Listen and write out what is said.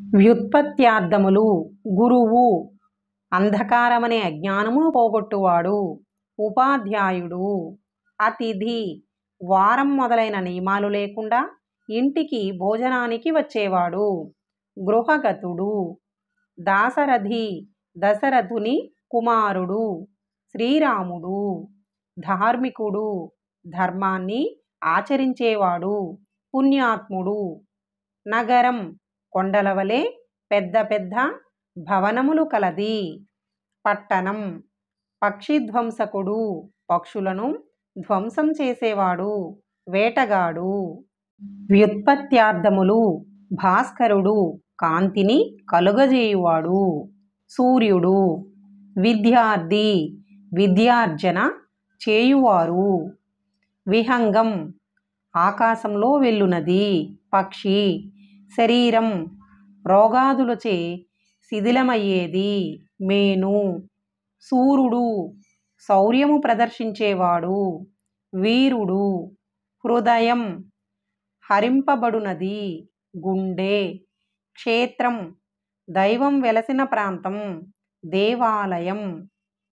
వ్యుత్పత్త్యార్థములు గురువు అంధకారమనే అజ్ఞానమును పోగొట్టువాడు ఉపాధ్యాయుడు అతిథి వారం మొదలైన నియమాలు లేకుండా ఇంటికి భోజనానికి వచ్చేవాడు గృహగతుడు దాసరథి దశరథుని కుమారుడు శ్రీరాముడు ధార్మికుడు ధర్మాన్ని ఆచరించేవాడు పుణ్యాత్ముడు నగరం కొండల వలె పెద్ద పెద్ద భవనములు కలది పట్టణం పక్షిధ్వంసకుడు పక్షులను ధ్వంసం చేసేవాడు వేటగాడు వ్యుత్పత్త్యార్థములు భాస్కరుడు కాంతిని కలుగజేయువాడు సూర్యుడు విద్యార్థి విద్యార్జన చేయువారు విహంగం ఆకాశంలో వెల్లునది పక్షి శరీరం రోగాదులచే శిథిలమయ్యేది మేను సూర్యుడు శౌర్యము ప్రదర్శించేవాడు వీరుడు హృదయం హరింపబడునది గుండె క్షేత్రం దైవం వెలసిన ప్రాంతం దేవాలయం